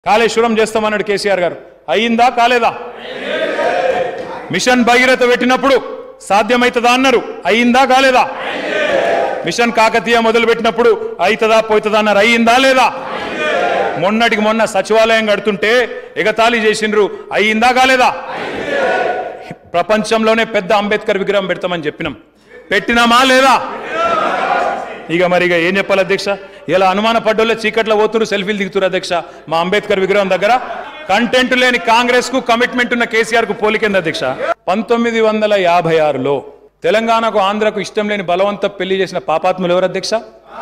కాళేశ్వరం చేస్తామన్నాడు కేసీఆర్ గారు అయ్యిందా కాలేదా మిషన్ భగీరథ పెట్టినప్పుడు సాధ్యమవుతుందా అన్నారు అయ్యిందా కాలేదా మిషన్ కాకతీయ మొదలు పెట్టినప్పుడు అవుతుందా పోతుందా అన్నారు అయ్యిందా లేదా మొన్నటికి మొన్న సచివాలయం కడుతుంటే ఎగతాళి చేసిండ్రు అయ్యిందా కాలేదా ప్రపంచంలోనే పెద్ద అంబేద్కర్ విగ్రహం పెడతామని చెప్పినాం పెట్టినామా లేదా ఇక మరి ఇక ఏం చెప్పాలి అధ్యక్ష ఇలా అనుమాన పడ్డోళ్ళే చీకట్లో పోతున్నారు సెల్ఫీలు దిగుతున్నారు అధ్యక్ష మా అంబేద్కర్ విగ్రహం దగ్గర కంటెంట్ లేని కాంగ్రెస్ కు కమిట్మెంట్ ఉన్న కేసీఆర్ కు పోలికేంది అధ్యక్ష పంతొమ్మిది వందల యాభై ఆరులో తెలంగాణకు ఆంధ్రకు ఇష్టం లేని బలవంత పెళ్లి చేసిన పాపాత్ములు ఎవరు అధ్యక్ష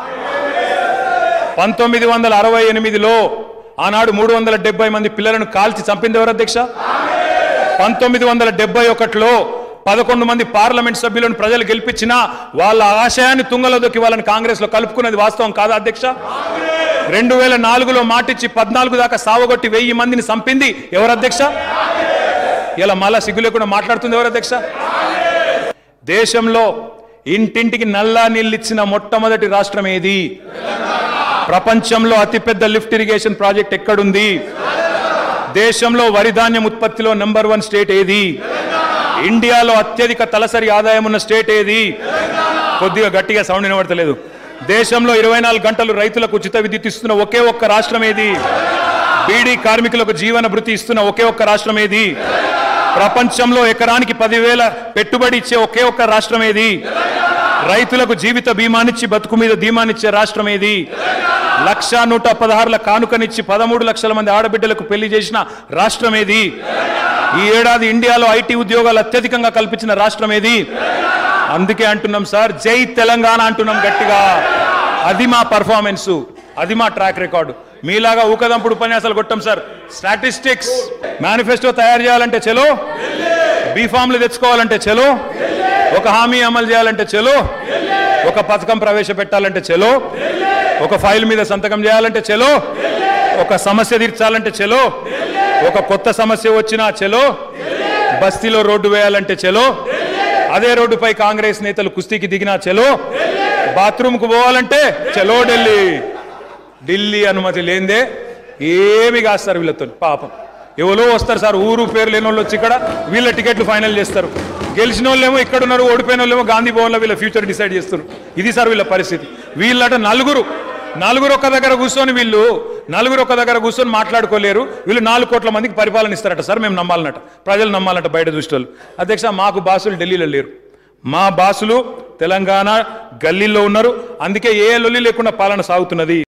పంతొమ్మిది వందల అరవై ఎనిమిదిలో ఆనాడు మూడు వందల డెబ్బై మంది పిల్లలను కాల్చి చంపింది ఎవరు అధ్యక్ష పంతొమ్మిది వందల డెబ్బై ఒకటిలో పదకొండు మంది పార్లమెంట్ సభ్యులను ప్రజలు గెలిపించినా వాళ్ళ ఆశయాన్ని తుంగలో దొక్కి వాళ్ళని కాంగ్రెస్ లో కలుపుకున్నది వాస్తవం కాదా అధ్యక్ష రెండు వేల నాలుగులో మాటిచ్చి పద్నాలుగు దాకా సావగొట్టి వెయ్యి మందిని చంపింది ఎవరు అధ్యక్ష ఇలా మళ్ళా సిగ్గు లేకుండా మాట్లాడుతుంది ఎవరు అధ్యక్ష దేశంలో ఇంటింటికి నల్లా నీళ్ళిచ్చిన మొట్టమొదటి రాష్ట్రం ఏది ప్రపంచంలో అతిపెద్ద లిఫ్ట్ ఇరిగేషన్ ప్రాజెక్ట్ ఎక్కడుంది దేశంలో వరి ధాన్యం ఉత్పత్తిలో నెంబర్ వన్ స్టేట్ ఏది ఇండియాలో అత్యధిక తలసరి ఆదాయం ఉన్న స్టేట్ ఏది కొద్దిగా గట్టిగా సౌండ్ వినబడతలేదు దేశంలో ఇరవై నాలుగు గంటలు రైతులకు ఉచిత విద్యుత్ ఇస్తున్న ఒకే ఒక్క రాష్ట్రం ఏది బీడీ కార్మికులకు జీవన భృతి ఇస్తున్న ఒకే ఒక్క రాష్ట్రం ఏది ప్రపంచంలో ఎకరానికి పదివేల పెట్టుబడి ఇచ్చే ఒకే ఒక్క రాష్ట్రం ఏది రైతులకు జీవిత బీమానిచ్చి బతుకు మీద ధీమానిచ్చే రాష్ట్రం ఏది లక్ష నూట పదహారుల కానుకనిచ్చి పదమూడు లక్షల మంది ఆడబిడ్డలకు పెళ్లి చేసిన రాష్ట్రం ఏది ఈ ఏడాది ఇండియాలో ఐటీ ఉద్యోగాలు అత్యధికంగా కల్పించిన రాష్ట్రం ఏది అందుకే అంటున్నాం సార్ జై తెలంగాణ అంటున్నాం గట్టిగా అది మా పర్ఫార్మెన్స్ అది మా ట్రాక్ రికార్డు మీలాగా ఊకదంపుడు ఉపన్యాసాలు కొట్టాం సార్ స్టాటిస్టిక్స్ మేనిఫెస్టో తయారు చేయాలంటే చలో బీఫామ్లు తెచ్చుకోవాలంటే చలో ఒక హామీ అమలు చేయాలంటే చలో ఒక పథకం ప్రవేశపెట్టాలంటే చలో ఒక ఫైల్ మీద సంతకం చేయాలంటే చలో ఒక సమస్య తీర్చాలంటే చలో ఒక కొత్త సమస్య వచ్చినా చలో బస్తీలో రోడ్డు వేయాలంటే చలో అదే రోడ్డుపై కాంగ్రెస్ నేతలు కుస్తీకి దిగినా చలో బాత్రూమ్కు పోవాలంటే చలో ఢిల్లీ ఢిల్లీ అనుమతి లేనిదే ఏమి కాస్తారు వీళ్ళతో పాపం ఎవరో వస్తారు సార్ ఊరు పేరు లేని వాళ్ళు వచ్చి ఇక్కడ వీళ్ళ టికెట్లు ఫైనల్ చేస్తారు గెలిచిన వాళ్ళేమో ఇక్కడ ఉన్నారు ఓడిపోయిన వాళ్ళేమో గాంధీ భవన్లో వీళ్ళ ఫ్యూచర్ డిసైడ్ చేస్తారు ఇది సార్ వీళ్ళ పరిస్థితి వీళ్ళట నలుగురు నలుగురు ఒక్క దగ్గర కూర్చొని వీళ్ళు నలుగురు ఒక్క దగ్గర కూర్చొని మాట్లాడుకోలేరు వీళ్ళు నాలుగు కోట్ల మందికి పరిపాలన ఇస్తారట సార్ మేము నమ్మాలన్నట ప్రజలు నమ్మాలంట బయట దృష్టి వాళ్ళు అధ్యక్ష మాకు బాసులు ఢిల్లీలో లేరు మా బాసులు తెలంగాణ గల్లీల్లో ఉన్నారు అందుకే ఏ లొల్లి లేకుండా పాలన సాగుతున్నది